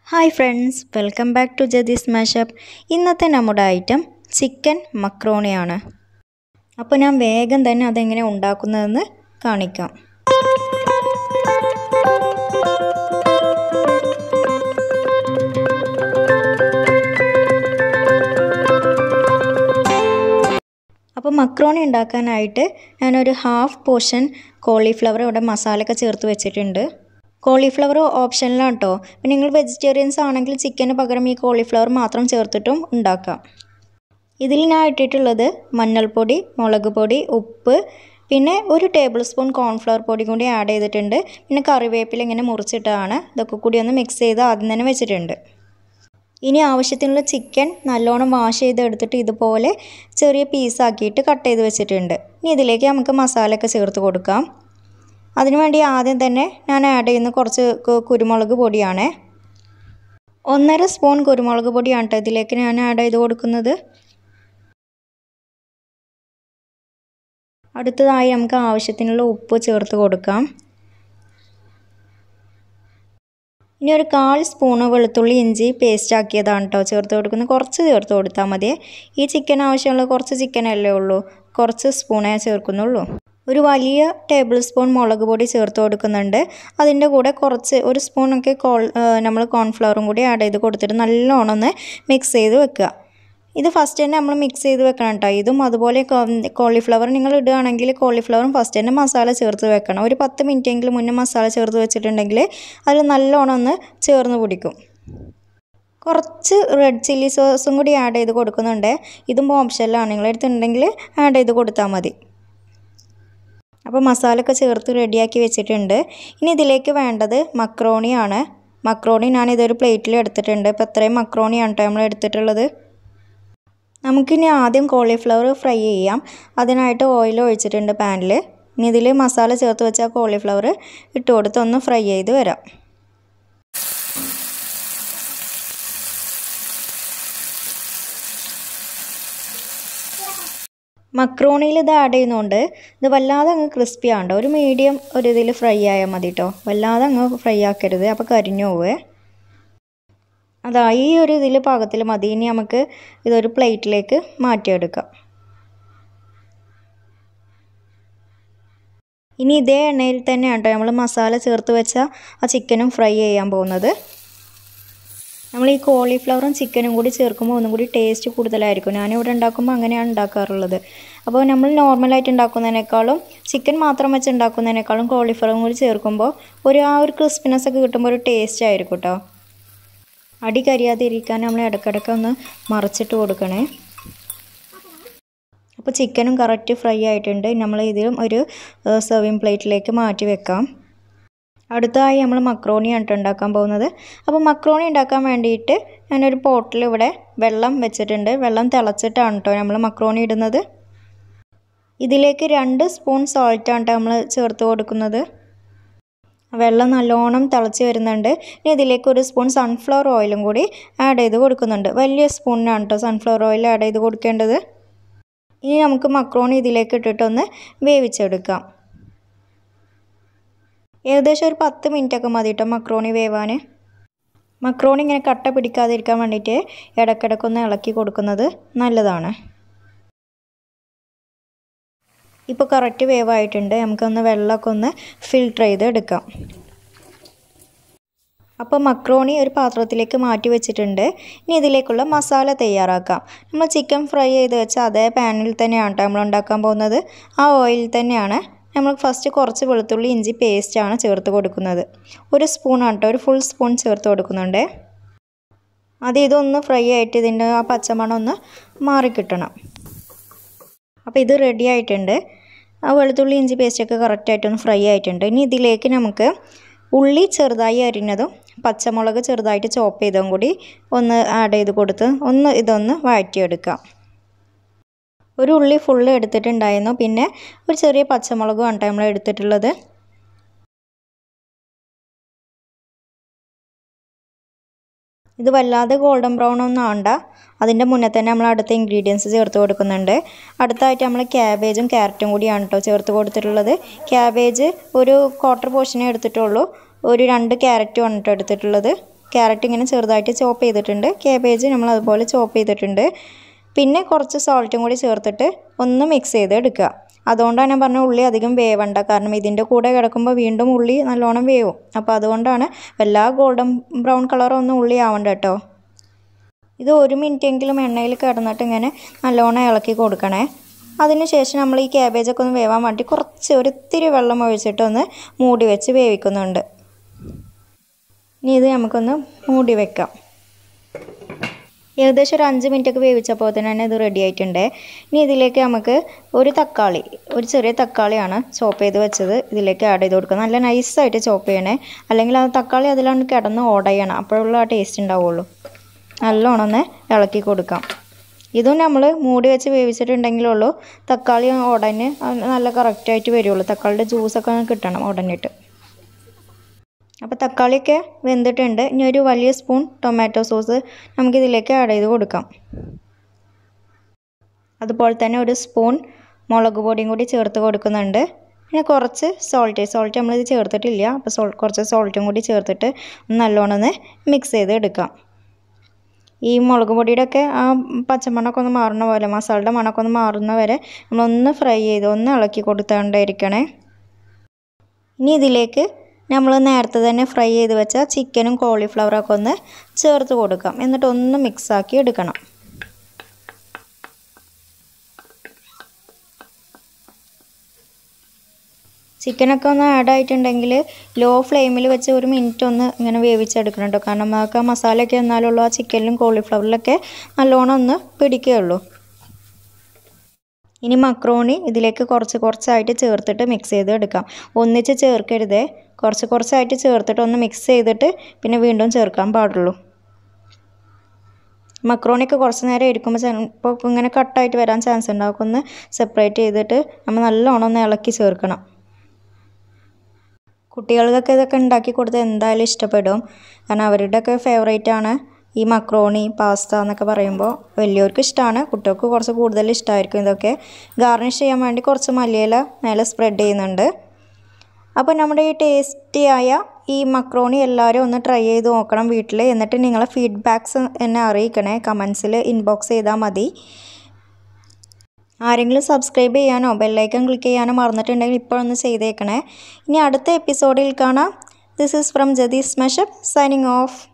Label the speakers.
Speaker 1: hi friends welcome back to Jadee's mashup ഇന്നത്തെ നമ്മുടെ item chicken മക്രോണിയാണ് അപ്പോൾ ഞാൻ വേഗം തന്നെ അതെങ്ങനെ ഉണ്ടാക്കുന്നതെന്ന് കാണിക്കാം അപ്പോൾ മക്രോണി ഉണ്ടാക്കാനായിട്ട് ഞാനൊരു ഹാഫ് പോർഷൻ കോളിഫ്ലവർ ഇവിടെ മസാലയൊക്കെ ചേർത്ത് വെച്ചിട്ടുണ്ട് കോളിഫ്ലവർ ഓപ്ഷനിലാണ് കേട്ടോ പിന്നെ നിങ്ങൾ വെജിറ്റേറിയൻസ് ആണെങ്കിൽ ചിക്കന് പകരം ഈ കോളിഫ്ലവർ മാത്രം ചേർത്തിട്ടും ഉണ്ടാക്കാം ഇതിൽ ഞാൻ ഇട്ടിട്ടുള്ളത് മഞ്ഞൾപ്പൊടി മുളക് പൊടി ഉപ്പ് പിന്നെ ഒരു ടേബിൾ സ്പൂൺ കോൺഫ്ലവർ പൊടി കൂടി ആഡ് ചെയ്തിട്ടുണ്ട് പിന്നെ കറിവേപ്പില ഇങ്ങനെ മുറിച്ചിട്ടാണ് ഇതൊക്കെ കൂടി ഒന്ന് മിക്സ് ചെയ്ത് ആദ്യം തന്നെ വെച്ചിട്ടുണ്ട് ഇനി ആവശ്യത്തിനുള്ള ചിക്കൻ നല്ലോണം വാഷ് ചെയ്ത് എടുത്തിട്ട് ഇതുപോലെ ചെറിയ പീസാക്കിയിട്ട് കട്ട് ചെയ്ത് വെച്ചിട്ടുണ്ട് ഇനി ഇതിലേക്ക് നമുക്ക് മസാലയൊക്കെ ചേർത്ത് കൊടുക്കാം അതിനുവേണ്ടി ആദ്യം തന്നെ ഞാൻ ആഡ് ചെയ്യുന്ന കുറച്ച് കുരുമുളക് പൊടിയാണ് ഒന്നര സ്പൂൺ കുരുമുളക് പൊടിയാണ് കേട്ടോ ഇതിലേക്ക് ഞാൻ ആഡ് ചെയ്ത് കൊടുക്കുന്നത് അടുത്തതായി നമുക്ക് ആവശ്യത്തിനുള്ള ഉപ്പ് ചേർത്ത് കൊടുക്കാം ഇനി ഒരു കാൽ സ്പൂണ് വെളുത്തുള്ളി ഇഞ്ചി പേസ്റ്റ് ആക്കിയതാണ് കേട്ടോ ചേർത്ത് കൊടുക്കുന്നത് കുറച്ച് ചേർത്ത് കൊടുത്താൽ മതി ഈ ചിക്കൻ ആവശ്യമുള്ള കുറച്ച് ചിക്കൻ അല്ലേ ഉള്ളൂ കുറച്ച് സ്പൂണേ ചേർക്കുന്നുള്ളൂ ഒരു വലിയ ടേബിൾ സ്പൂൺ മുളക് പൊടി ചേർത്ത് കൊടുക്കുന്നുണ്ട് അതിൻ്റെ കൂടെ കുറച്ച് ഒരു സ്പൂണൊക്കെ കോൾ നമ്മൾ കോൺഫ്ലവറും കൂടി ആഡ് ചെയ്ത് കൊടുത്തിട്ട് നല്ലോണം ഒന്ന് മിക്സ് ചെയ്ത് വെക്കുക ഇത് ഫസ്റ്റ് തന്നെ നമ്മൾ മിക്സ് ചെയ്ത് വെക്കണം കേട്ടോ ഇതും അതുപോലെ കോളിഫ്ലവർ നിങ്ങൾ ഇടുകയാണെങ്കിൽ കോളിഫ്ലവറും ഫസ്റ്റ് തന്നെ മസാല ചേർത്ത് വെക്കണം ഒരു പത്ത് മിനിറ്റെങ്കിലും മുന്നേ മസാല ചേർത്ത് വെച്ചിട്ടുണ്ടെങ്കിൽ അതിൽ നല്ലോണം ഒന്ന് ചേർന്ന് പിടിക്കും കുറച്ച് റെഡ് ചില്ലി സോസും കൂടി ആഡ് ചെയ്ത് കൊടുക്കുന്നുണ്ട് ഇതും ഓപ്ഷനിലാണ് നിങ്ങളെടുത്തുണ്ടെങ്കിൽ ആഡ് ചെയ്ത് കൊടുത്താൽ മതി അപ്പോൾ മസാലയൊക്കെ ചേർത്ത് റെഡിയാക്കി വെച്ചിട്ടുണ്ട് ഇനി ഇതിലേക്ക് വേണ്ടത് മക്രോണിയാണ് മക്രോണി ഞാൻ ഇതൊരു പ്ലേറ്റിൽ എടുത്തിട്ടുണ്ട് ഇപ്പോൾ എത്രയും മക്രോണിയാണ് കേട്ടോ നമ്മൾ എടുത്തിട്ടുള്ളത് നമുക്കിനി ആദ്യം കോളിഫ്ലവർ ഫ്രൈ ചെയ്യാം അതിനായിട്ട് ഓയിൽ ഒഴിച്ചിട്ടുണ്ട് പാനിൽ ഇനി ഇതിൽ മസാല ചേർത്ത് വെച്ച കോളിഫ്ലവർ ഇട്ട് കൊടുത്ത് ഒന്ന് ഫ്രൈ ചെയ്ത് വരാം മക്രോണിയിൽ ഇത് ആഡ് ചെയ്യുന്നതുകൊണ്ട് ഇത് വല്ലാതെ അങ്ങ് ക്രിസ്പി ആണ്ട് ഒരു മീഡിയം ഒരു ഇതിൽ ഫ്രൈ ആയാൽ മതി കേട്ടോ വല്ലാതെ അങ്ങ് ഫ്രൈ ആക്കരുത് അപ്പോൾ കരിഞ്ഞു പോവേ അതാ ഈ ഒരു ഇതിൽ പാകത്തിൽ മതി ഇനി നമുക്ക് ഇതൊരു പ്ലേറ്റിലേക്ക് മാറ്റിയെടുക്കാം ഇനി ഇതേ എണ്ണയിൽ തന്നെയാണ് കേട്ടോ നമ്മൾ മസാല ചേർത്ത് വെച്ച ആ ചിക്കനും ഫ്രൈ ചെയ്യാൻ പോകുന്നത് നമ്മൾ ഈ കോളിഫ്ലവറും ചിക്കനും കൂടി ചേർക്കുമ്പോൾ ഒന്നും കൂടി ടേസ്റ്റ് കൂടുതലായിരിക്കും ഞാനിവിടെ ഉണ്ടാക്കുമ്പോൾ അങ്ങനെയാണ് ഉണ്ടാക്കാറുള്ളത് അപ്പോൾ നമ്മൾ നോർമലായിട്ട് ഉണ്ടാക്കുന്നതിനേക്കാളും ചിക്കൻ മാത്രം വെച്ച് ഉണ്ടാക്കുന്നതിനേക്കാളും കോളിഫ്ലവറും കൂടി ചേർക്കുമ്പോൾ ഒരു ആ ഒരു ക്രിസ്പിനെസ് ഒക്കെ കിട്ടുമ്പോൾ ഒരു ടേസ്റ്റ് ആയിരിക്കും കേട്ടോ അടി കരിയാതിരിക്കാൻ നമ്മൾ ഇടയ്ക്കിടയ്ക്ക് ഒന്ന് മറിച്ചിട്ട് കൊടുക്കണേ അപ്പോൾ ചിക്കനും കറക്റ്റ് ഫ്രൈ ആയിട്ടുണ്ട് നമ്മൾ ഇതിലും ഒരു സെർവിങ് പ്ലേറ്റിലേക്ക് മാറ്റി വെക്കാം അടുത്തതായി നമ്മൾ മക്രോണിയാണ് ഉണ്ടാക്കാൻ പോകുന്നത് അപ്പോൾ മക്രോണി ഉണ്ടാക്കാൻ വേണ്ടിയിട്ട് ഞാനൊരു പോട്ടിൽ ഇവിടെ വെള്ളം വെച്ചിട്ടുണ്ട് വെള്ളം തിളച്ചിട്ടാണ് കേട്ടോ നമ്മൾ മക്രോണി ഇടുന്നത് ഇതിലേക്ക് രണ്ട് സ്പൂൺ സോൾട്ടാണ് കേട്ടോ നമ്മൾ ചേർത്ത് കൊടുക്കുന്നത് വെള്ളം നല്ലോണം തിളച്ച് വരുന്നുണ്ട് ഇനി ഇതിലേക്ക് ഒരു സ്പൂൺ സൺഫ്ലവർ ഓയിലും കൂടി ആഡ് ചെയ്ത് കൊടുക്കുന്നുണ്ട് വലിയ സ്പൂണിനാണ് കേട്ടോ സൺഫ്ലവർ ഓയിൽ ആഡ് ചെയ്ത് കൊടുക്കേണ്ടത് ഇനി നമുക്ക് മക്രോണി ഇതിലേക്ക് ഇട്ടിട്ടൊന്ന് വേവിച്ചെടുക്കാം ഏകദേശം ഒരു പത്ത് മിനിറ്റൊക്കെ മതി കേട്ടോ മക്രോണി വേവാൻ മക്രോണി ഇങ്ങനെ കട്ട പിടിക്കാതിരിക്കാൻ വേണ്ടിയിട്ട് ഇടയ്ക്കിടയ്ക്കൊന്ന് ഇളക്കി കൊടുക്കുന്നത് നല്ലതാണ് ഇപ്പോൾ കറക്റ്റ് വേവായിട്ടുണ്ട് നമുക്കൊന്ന് വെള്ളമൊക്കെ ഒന്ന് ഫിൽട്ടർ ചെയ്ത് എടുക്കാം അപ്പോൾ മക്രോണി ഒരു പാത്രത്തിലേക്ക് മാറ്റി വെച്ചിട്ടുണ്ട് ഇനി ഇതിലേക്കുള്ള മസാല തയ്യാറാക്കാം നമ്മൾ ചിക്കൻ ഫ്രൈ ചെയ്ത് വെച്ച അതേ പാനിൽ തന്നെയാണ് കേട്ടോ നമ്മൾ ഉണ്ടാക്കാൻ പോകുന്നത് ആ ഓയിലിൽ തന്നെയാണ് നമ്മൾ ഫസ്റ്റ് കുറച്ച് വെളുത്തുള്ളി ഇഞ്ചി പേസ്റ്റാണ് ചേർത്ത് കൊടുക്കുന്നത് ഒരു സ്പൂണാണ് കേട്ടോ ഒരു ഫുൾ സ്പൂൺ ചേർത്ത് കൊടുക്കുന്നുണ്ട് അത് ഇതൊന്ന് ഫ്രൈ ആയിട്ട് ഇതിൻ്റെ ആ പച്ചമണം ഒന്ന് മാറിക്കിട്ടണം അപ്പോൾ ഇത് റെഡി ആയിട്ടുണ്ട് ആ വെളുത്തുള്ളി ഇഞ്ചി പേസ്റ്റൊക്കെ കറക്റ്റായിട്ടൊന്ന് ഫ്രൈ ആയിട്ടുണ്ട് ഇനി ഇതിലേക്ക് നമുക്ക് ഉള്ളി ചെറുതായി അരിഞ്ഞതും പച്ചമുളക് ചെറുതായിട്ട് ചോപ്പ് ചെയ്തതും കൂടി ഒന്ന് ആഡ് ചെയ്ത് കൊടുത്ത് ഒന്ന് ഇതൊന്ന് വഴറ്റിയെടുക്കാം ഒരു ഉള്ളി ഫുള്ള് എടുത്തിട്ടുണ്ടായിരുന്നു പിന്നെ ഒരു ചെറിയ പച്ചമുളകും ആണ് നമ്മൾ എടുത്തിട്ടുള്ളത് ഇത് വല്ലാതെ ഗോൾഡൻ ബ്രൗൺ ഒന്നും ആണ്ട അതിൻ്റെ മുന്നേ തന്നെ നമ്മൾ അടുത്ത ഇൻഗ്രീഡിയൻസ് ചേർത്ത് കൊടുക്കുന്നുണ്ട് അടുത്തായിട്ട് നമ്മൾ ക്യാബേജും ക്യാരറ്റും കൂടിയാണ് കേട്ടോ ചേർത്ത് കൊടുത്തിട്ടുള്ളത് ക്യാബേജ് ഒരു ക്വാർട്ടർ പോർഷനേ എടുത്തിട്ടുള്ളൂ ഒരു രണ്ട് ക്യാരറ്റും ആണ് കേട്ടോ എടുത്തിട്ടുള്ളത് ക്യാരറ്റ് ഇങ്ങനെ ചെറുതായിട്ട് ചോപ്പ് ചെയ്തിട്ടുണ്ട് കേബേജ് നമ്മൾ അതുപോലെ ചോപ്പ് ചെയ്തിട്ടുണ്ട് പിന്നെ കുറച്ച് സോൾട്ടും കൂടി ചേർത്തിട്ട് ഒന്ന് മിക്സ് ചെയ്ത് എടുക്കുക അതുകൊണ്ടാണ് ഞാൻ പറഞ്ഞ ഉള്ളി അധികം വേവണ്ട കാരണം ഇതിൻ്റെ കൂടെ കിടക്കുമ്പോൾ വീണ്ടും ഉള്ളി നല്ലോണം വേവും അപ്പോൾ അതുകൊണ്ടാണ് എല്ലാ ഗോൾഡൻ ബ്രൗൺ കളറൊന്നും ഉള്ളി ആവണ്ട കേട്ടോ ഇത് ഒരു മിനിറ്റെങ്കിലും എണ്ണയിൽ കിടന്നിട്ട് ഇങ്ങനെ നല്ലോണം ഇളക്കി കൊടുക്കണേ അതിനുശേഷം നമ്മൾ ഈ ക്യാബേജൊക്കെ ഒന്ന് വേവാൻ വേണ്ടി കുറച്ച് ഒരു ഇത്തിരി വെള്ളം ഒഴിച്ചിട്ടൊന്ന് മൂടി വെച്ച് വേവിക്കുന്നുണ്ട് ഇനി ഇത് നമുക്കൊന്ന് മൂടി വെക്കാം ഏകദേശം ഒരു അഞ്ച് മിനിറ്റ് ഒക്കെ വേവിച്ചപ്പോൾ തന്നെ ഇത് റെഡി ആയിട്ടുണ്ട് ഇനി ഇതിലേക്ക് നമുക്ക് ഒരു തക്കാളി ഒരു ചെറിയ തക്കാളിയാണ് ചോപ്പ് ചെയ്ത് വെച്ചത് ഇതിലേക്ക് ആഡ് ചെയ്ത് കൊടുക്കുക നല്ല നൈസായിട്ട് ചോപ്പ് ചെയ്യണേ അല്ലെങ്കിൽ ആ തക്കാളി അതിലാണ് കിടന്ന് ഓടയണം അപ്പോഴുള്ള ആ ടേസ്റ്റ് ഉണ്ടാവുള്ളൂ നല്ലോണം ഒന്ന് ഇളക്കി കൊടുക്കാം ഇതും നമ്മൾ മൂടി വെച്ച് വേവിച്ചിട്ടുണ്ടെങ്കിലുള്ളൂ തക്കാളി ഉടനെ നല്ല കറക്റ്റായിട്ട് വരുള്ളൂ തക്കാളിയുടെ ജ്യൂസൊക്കെ കിട്ടണം ഉടനിട്ട് അപ്പോൾ തക്കാളിയൊക്കെ വെന്തിട്ടുണ്ട് ഇനി ഒരു വലിയ സ്പൂൺ ടൊമാറ്റോ സോസ് നമുക്കിതിലേക്ക് ആഡ് ചെയ്ത് കൊടുക്കാം അതുപോലെ തന്നെ ഒരു സ്പൂൺ മുളക് പൊടിയും കൂടി ചേർത്ത് കൊടുക്കുന്നുണ്ട് പിന്നെ കുറച്ച് സോൾട്ട് സോൾട്ട് നമ്മളിത് ചേർത്തിട്ടില്ല അപ്പോൾ സോൾ കുറച്ച് സോൾട്ടും കൂടി ചേർത്തിട്ട് നല്ലോണം ഒന്ന് മിക്സ് ചെയ്ത് എടുക്കാം ഈ മുളക് പൊടിയുടെ ഒക്കെ ആ പച്ചമണമൊക്കെ ഒന്ന് മാറുന്ന പോലെ മസാലയുടെ മണമൊക്കെ ഒന്ന് മാറുന്ന വരെ നമ്മളൊന്ന് ഫ്രൈ ചെയ്ത് ഒന്ന് ഇളക്കി കൊടുത്തോണ്ടിരിക്കണേ ഇനി ഇതിലേക്ക് നമ്മൾ നേരത്തെ തന്നെ ഫ്രൈ ചെയ്ത് വെച്ച ചിക്കനും കോളിഫ്ലവറൊക്കെ ഒന്ന് ചേർത്ത് കൊടുക്കാം എന്നിട്ട് ഒന്ന് മിക്സാക്കി എടുക്കണം ചിക്കനൊക്കെ ഒന്ന് ആഡ് ആയിട്ടുണ്ടെങ്കിൽ ലോ ഫ്ലെയിമിൽ വെച്ച് ഒരു മിനിറ്റ് ഒന്ന് ഇങ്ങനെ വേവിച്ചെടുക്കണം കേട്ടോ കാരണം നമുക്ക് ആ മസാലയൊക്കെ എന്നാലുള്ളൂ ആ ചിക്കനിലും കോളിഫ്ലവറിലൊക്കെ നല്ലോണം ഒന്ന് പിടിക്കുകയുള്ളൂ ഇനി മക്രോണി ഇതിലേക്ക് കുറച്ച് കുറച്ചായിട്ട് ചേർത്തിട്ട് മിക്സ് ചെയ്ത് എടുക്കാം ഒന്നിച്ച് ചേർക്കരുതേ കുറച്ച് കുറച്ചായിട്ട് ചേർത്തിട്ട് ഒന്ന് മിക്സ് ചെയ്തിട്ട് പിന്നെ വീണ്ടും ചേർക്കാൻ പാടുള്ളൂ മക്രോണിയൊക്കെ കുറച്ച് നേരം ഇരിക്കുമ്പോൾ ചിലപ്പോൾ ഇങ്ങനെ കട്ടായിട്ട് വരാൻ ചാൻസ് ഉണ്ടാവും ഒന്ന് സെപ്പറേറ്റ് ചെയ്തിട്ട് നമ്മൾ നല്ലോണം ഒന്ന് ഇളക്കി ചേർക്കണം കുട്ടികൾക്കൊക്കെ ഇതൊക്കെ ഉണ്ടാക്കി കൊടുത്താൽ എന്തായാലും ഇഷ്ടപ്പെടും കാരണം അവരുടെയൊക്കെ ഫേവറേറ്റ് ആണ് ഈ മക്രോണി പാസ്ത എന്നൊക്കെ പറയുമ്പോൾ വലിയവർക്ക് ഇഷ്ടമാണ് കുട്ടികൾക്ക് കുറച്ച് കൂടുതൽ ഇഷ്ടമായിരിക്കും ഇതൊക്കെ ഗാർണിഷ് ചെയ്യാൻ വേണ്ടി കുറച്ച് മല്ലിയില മേലെ സ്പ്രെഡ് ചെയ്യുന്നുണ്ട് അപ്പോൾ നമ്മുടെ ഈ ടേസ്റ്റിയായ ഈ മക്രോണി എല്ലാവരും ഒന്ന് ട്രൈ ചെയ്ത് നോക്കണം വീട്ടിൽ എന്നിട്ട് നിങ്ങളെ ഫീഡ്ബാക്ക്സ് എന്നെ അറിയിക്കണേ കമൻസിൽ ഇൻബോക്സ് ചെയ്താൽ മതി ആരെങ്കിലും സബ്സ്ക്രൈബ് ചെയ്യാനോ ബെല്ലൈക്കൺ ക്ലിക്ക് ചെയ്യാനോ മറന്നിട്ടുണ്ടെങ്കിൽ ഇപ്പോൾ ഒന്ന് ചെയ്തേക്കണേ ഇനി അടുത്ത എപ്പിസോഡിൽ കാണാം this is from Jadee's mashup signing of